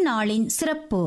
இந்நாளின் சிறப்பு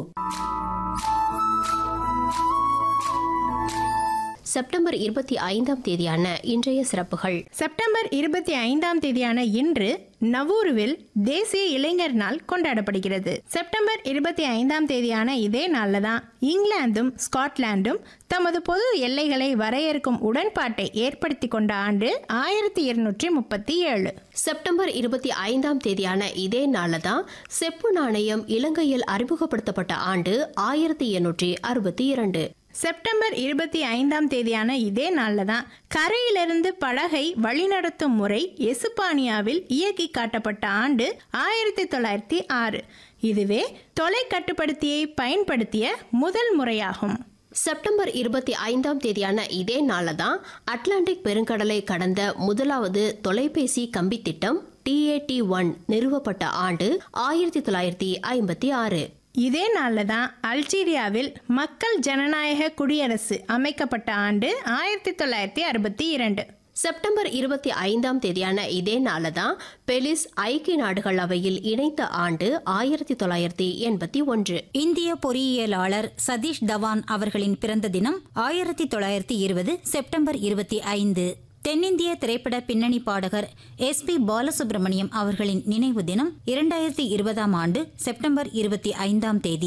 செப்டம்பர் இருபத்தி ஐந்தாம் தேதியான இன்றைய சிறப்புகள் செப்டம்பர் இருபத்தி ஐந்தாம் தேதியான இன்று நவூருவில் தேசிய இளைஞர் நாள் கொண்டாடப்படுகிறது செப்டம்பர் இருபத்தி ஐந்தாம் தேதியான இதே நாள்ல தான் இங்கிலாந்தும் ஸ்காட்லாந்தும் தமது பொது எல்லைகளை வரையறுக்கும் உடன்பாட்டை ஏற்படுத்தி கொண்ட ஆண்டு ஆயிரத்தி இருநூற்றி முப்பத்தி ஏழு செப்டம்பர் இருபத்தி ஐந்தாம் தேதியான இதே நாள்ல தான் செப்பு நாணயம் இலங்கையில் அறிமுகப்படுத்தப்பட்ட ஆண்டு ஆயிரத்தி எண்ணூற்றி அறுபத்தி இரண்டு செப்டம்பர் இருபத்தி ஐந்தாம் தேதியான இதே நாள்ல தான் கரையிலிருந்து படகை வழிநடத்தும் முறை எசுப்பானியாவில் இயக்கி காட்டப்பட்ட ஆண்டு ஆயிரத்தி தொள்ளாயிரத்தி ஆறு இதுவே தொலை கட்டுப்படுத்தியை பயன்படுத்திய முதல் முறையாகும் செப்டம்பர் இருபத்தி ஐந்தாம் தேதியான இதே நாள்ல தான் அட்லாண்டிக் பெருங்கடலை கடந்த முதலாவது தொலைபேசி கம்பி திட்டம் டிஏடி ஒன் நிறுவப்பட்ட ஆண்டு ஆயிரத்தி தொள்ளாயிரத்தி ஐம்பத்தி ஆறு இதே நாள்ல தான் அல்ஜீரியாவில் மக்கள் ஜனநாயக குடியரசு அமைக்கப்பட்ட ஆண்டு ஆயிரத்தி தொள்ளாயிரத்தி அறுபத்தி இரண்டு செப்டம்பர் இருபத்தி ஐந்தாம் தேதியான இதே நாள்ல தான் பெலிஸ் ஐக்கிய நாடுகள் அவையில் இணைத்த ஆண்டு ஆயிரத்தி தொள்ளாயிரத்தி எண்பத்தி ஒன்று இந்திய பொறியியலாளர் சதீஷ் தவான் அவர்களின் பிறந்த தினம் ஆயிரத்தி தொள்ளாயிரத்தி இருபது செப்டம்பர் இருபத்தி ஐந்து தென்னிந்திய திரைப்பட பின்னணி பாடகர் எஸ் பி பாலசுப்ரமணியம் அவர்களின் நினைவு தினம் இரண்டாயிரத்தி இருபதாம் ஆண்டு செப்டம்பர் இருபத்தி ஐந்தாம் தேதி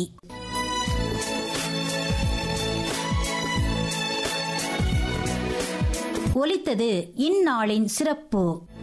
ஒலித்தது இந்நாளின் சிறப்பு